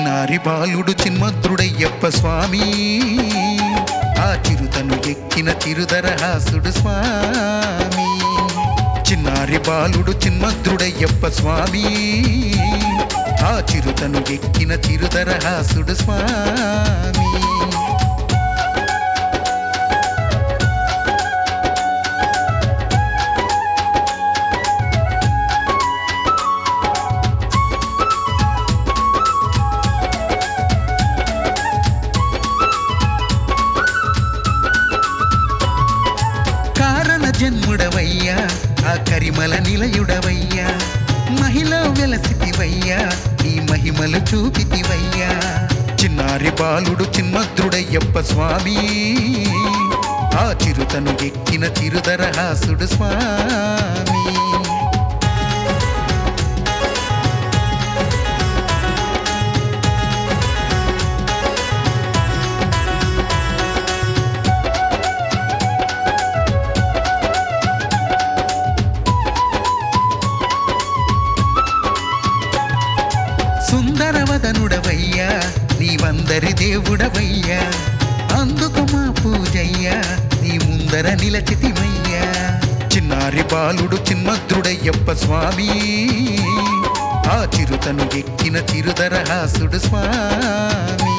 చిన్నారి బాలుడు చిన్మద్రుడయ్యప్ప స్వామి ఆ చిరుతను ఎక్కిన చిరుదరహాసుడు స్వామి చిన్నారి బాలుడు చిన్మద్రుడయ్యప్ప స్వామి ఆ చిరుతను ఎక్కిన చిరుదరహాసుడు స్వామి కారణ జన్ముడవయ్యా ఆ కరిమల నిలయుడవయ్యా మహిళ వెలసితివయ్యా ఈ మహిమలు చూపితివయ్యా చిన్నారి బాలుడు చిన్మద్రుడయ్యప్ప స్వామి ఆ చిరుతను ఎక్కిన చిరుదరహాసుడు స్వామి సుందరవదనుడవయ్యా నీవందరి దేవుడవయ్యా అందుకు మా పూజయ్యా నీ ముందర నిలచితిమయ్యా చిన్నారి బాలుడు చిన్మద్రుడయ్యప్ప స్వామి ఆ చిరుతను ఎక్కిన చిరుదరహాసుడు స్వామి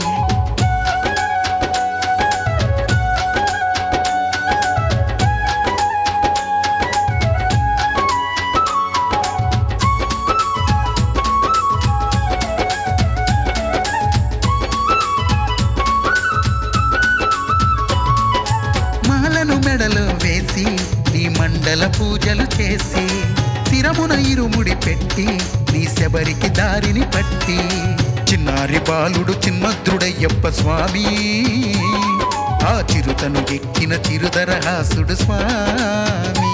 మాలను మెడలో వేసి నీ మండల పూజలు చేసి శిరమున ఇరుముడి పెట్టి నీ శబరికి దారిని పట్టి చిన్నారి బాలుడు చిన్మద్రుడయ్యప్ప స్వామి ఆ చిరుతను ఎక్కిన చిరుదరహాసుడు స్వామి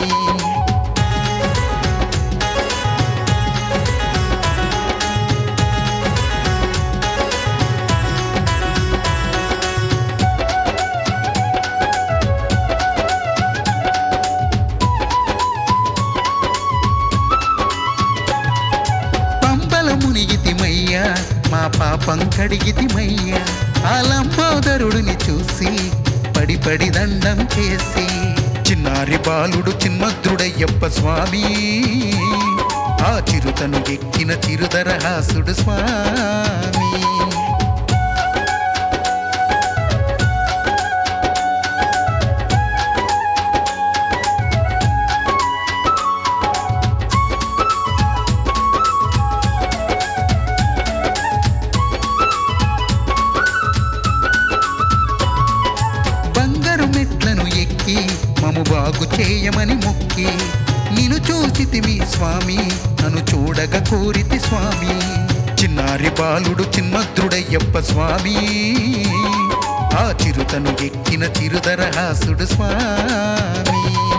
పంపల మునిగితిమయ్యా మా పాపం కడిగితిమయ్యా ఆ లంబోదరుడిని చూసి పడి పడి దండం చేసి చిన్నారి బాలుడు చిన్మద్రుడయ్యప్ప స్వామి ఆ చిరుతను ఎక్కిన చిరుదరహాసుడు స్వామి బంగారు మెట్లను ఎక్కి మము బాగు చేయమని మొక్కి నిన్ను చూచితిమి స్వామి నన్ను చూడగ కోరితి స్వామి చిన్నారి బాలుడు చిన్మద్రుడయ్యప్ప స్వామి ఆ చిరుతను ఎక్కిన చిరుదరహాసుడు స్వామి